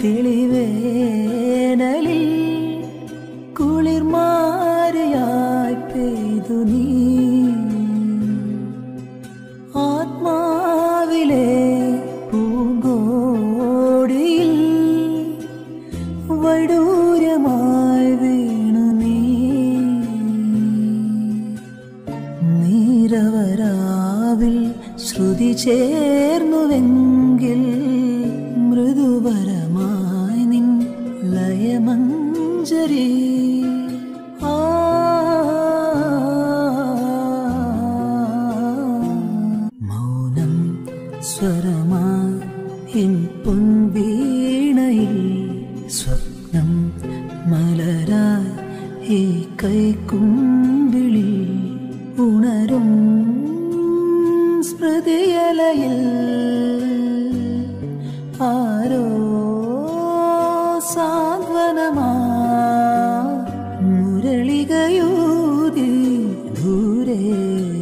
തെളിവേനലിൽ കുളിർമാരയായി പെയ്തു നീ ആത്മാവിലെ പൂങ്കോടിയിൽ വടൂരമായി വീണു നീ നീരവരാവിൽ ശ്രുതി ചേർന്നുവെങ്കിൽ മൃദുപരമായി നിൻ ലയമഞ്ജരി ആ മൗനം സ്വരമായി എൻ പൊൻവീണയിൽ സ്വപ്നം മലരായി ഈ കൈക്കുമ്പിളിൽ ഉണരും സ്മൃതിയലയിൽ ആരോ സാന്ത്വനമാ മുരളികയൂതി ദൂരെ